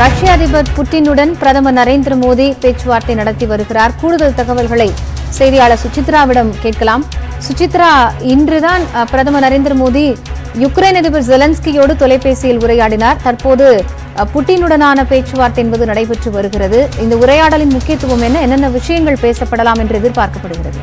ரஷ்ய அதிபர் புட்டினுடன் பிரதமர் நரேந்திர மோடி பேச்சுவார்த்தை நடத்தி வருகிறார் கூடுதல் தகவல்களை செய்தியாளர் சுசித்ராவிடம் கேட்கலாம் சுசித்ரா இன்றுதான் அஹ், பிரதமர் நரேந்திர மோடி யுக்ரைன் அதிபர் ஜெலன்ஸ்கியோடு தொலைபேசியில் உரையாடினார் தற்போது அஹ், புட்டினுடனான பேச்சுவார்த்தை என்பது நடைபெற்று வருகிறது இந்த உரையாடலின் முக்கியத்துவம் என்ன என்னென்ன விஷயங்கள் பேசப்படலாம் என்று எதிர்பார்க்கப்படுகிறது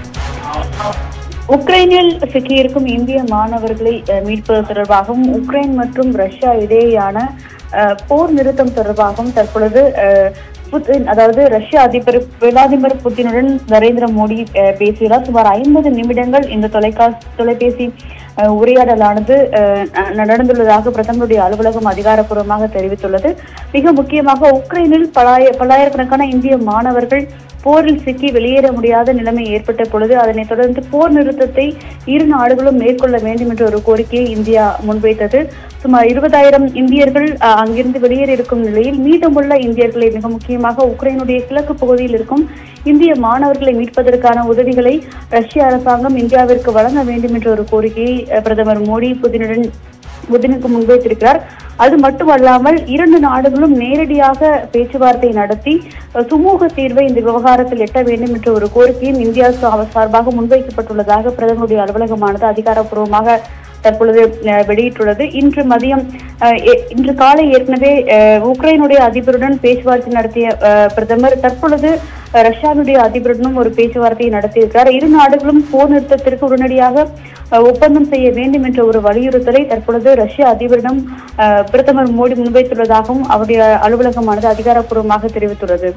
உக்ரைனில் சிக்கியிருக்கும் இந்திய மாணவர்களை அஹ், மீட்பது தொடர்பாகவும் உக்ரைன் மற்றும் ரஷ்யா இடையேயான அஹ், போர் நிறுத்தம் தொடர்பாகவும் தற்பொழுது அஹ், புட்டின் அதாவது ரஷ்ய அதிபர் விளாடிமிர் புட்டினுடன் நரேந்திர மோடி அஹ், பேசியுள்ளார் சுமார் ஐம்பது நிமிடங்கள் இந்த தொலைக்காட்சி தொலைபேசி அஹ், உரையாடலானது அஹ், ந- நடந்துள்ளதாக பிரதமருடைய அலுவலகம் அதிகாரப்பூர்வமாக தெரிவித்துள்ளது மிக முக்கியமாக உக்ரைனில் பலாய பல்லாயிரக்கணக்கான இந்திய மாணவர்கள் போரில் சிக்கி வெளியேற முடியாத நிலைமை ஏற்பட்ட பொழுது அதனைத் தொடர்ந்து போர் நிறுத்தத்தை இரு நாடுகளும் மேற்கொள்ள வேண்டும் என்ற ஒரு கோரிக்கையை இந்தியா முன்வைத்தது சுமார் இருபதாயிரம் இந்தியர்கள் அஹ், அங்கிருந்து வெளியேற இருக்கும் நிலையில் மீதமுள்ள இந்தியர்களை மிக முக்கியமாக உக்ரைனுடைய கிழக்கு பகுதியில் இருக்கும் இந்திய மாணவர்களை மீட்பதற்கான உதவிகளை ரஷ்ய அரசாங்கம் இந்தியாவிற்கு வழங்க வேண்டும் என்ற ஒரு கோரிக்கையை அஹ், பிரதமர் மோடி புதினுடன் புதினுக்கு முன்வைத்திருக்கிறார் அது மட்டுமல்லாமல் இரண்டு நாடுகளும் நேரடியாக பேச்சுவார்த்தை நடத்தி அஹ், சுமூக தீர்வை இந்த விவகாரத்தில் எட்ட வேண்டும் என்ற ஒரு கோரிக்கையும் இந்தியா சா- சார்பாக முன்வைக்கப்பட்டுள்ளதாக பிரதமருடைய அலுவலகமானது அதிகாரப்பூர்வமாக தற்பொழுது அஹ், வெளியிட்டுள்ளது இன்று மதியம் அஹ், எ- இன்று காலை ஏற்கனவே அஹ், உக்ரைனுடைய அதிபருடன் பேச்சுவார்த்தை நடத்திய அஹ், பிரதமர் தற்பொழுது அஹ், ரஷ்யாவுடைய அதிபருடனும் ஒரு பேச்சுவார்த்தையை நடத்தியிருக்கிறார் இரு நாடுகளும் போர் நிறுத்தத்திற்கு உடனடியாக அஹ், ஒப்பந்தம் செய்ய வேண்டும் என்ற ஒரு வலியுறுத்தலை தற்பொழுது ரஷ்ய அதிபரிடம் அஹ், பிரதமர் மோடி முன்வைத்துள்ளதாகவும் அவருடைய அலுவலகமானது அதிகாரப்பூர்வமாக தெரிவித்துள்ளது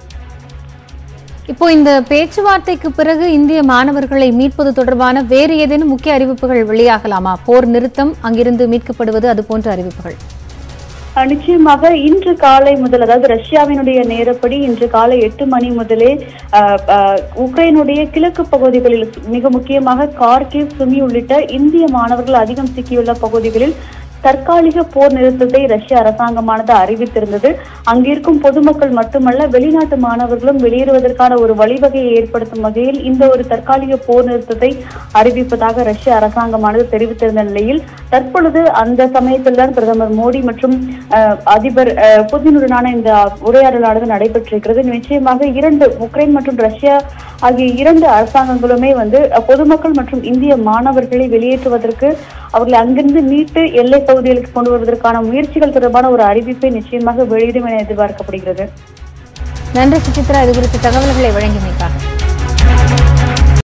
இப்போ இந்த பேச்சுவார்த்தைக்கு பிறகு இந்திய மாணவர்களை மீட்பது தொடர்பான வேறு ஏதேனும் முக்கிய அறிவிப்புகள் வெளியாகலாமா போர் நிறுத்தம் அங்கிருந்து மீட்கப்படுவது அது போன்ற அறிவிப்புகள் அஹ் நிச்சயமாக இன்று காலை முதல் அதாவது ரஷ்யாவினுடைய நேரப்படி இன்று காலை எட்டு மணி முதலே அஹ், அஹ், உக்ரைனுடைய கிழக்கு பகுதிகளில் மிக முக்கியமாக கார்கிவ் சுமி உள்ளிட்ட இந்திய மாணவர்கள் அதிகம் சிக்கியுள்ள பகுதிகளில் தற்காலிக போர் நிறுத்தத்தை ரஷ்ய அரசாங்கமானது அறிவித்திருந்தது அங்கிருக்கும் பொதுமக்கள் மட்டுமல்ல வெளிநாட்டு மாணவர்களும் வெளியேறுவதற்கான ஒரு வழிவகையை ஏற்படுத்தும் வகையில் இந்த ஒரு தற்காலிக போர் நிறுத்தத்தை அறிவிப்பதாக ரஷ்ய அரசாங்கமானது தெரிவித்திருந்த நிலையில் தற்பொழுது அந்த சமயத்தில் தான் பிரதமர் மோடி மற்றும் அஹ், அதிபர் அஹ், புதினுடனான இந்த உரையாடலானது நடைபெற்றிருக்கிறது நிச்சயமாக இரண்டு உக்ரைன் மற்றும் ரஷ்யா ஆகிய இரண்டு அரசாங்கங்களுமே வந்து அஹ், பொதுமக்கள் மற்றும் இந்திய மாணவர்களை வெளியேற்றுவதற்கு அவர்களை அங்கிருந்து மீட்டு எல்லை பகுதிகளுக்கு கொண்டு வருவதற்கான முயற்சிகள் தொடர்பான ஒரு அறிவிப்பை நிச்சயமாக வெளியிடும் என எதிர்பார்க்கப்படுகிறது நன்றி சுசித்ரா இது குறித்த தகவல்களை வழங்கியமைக்காக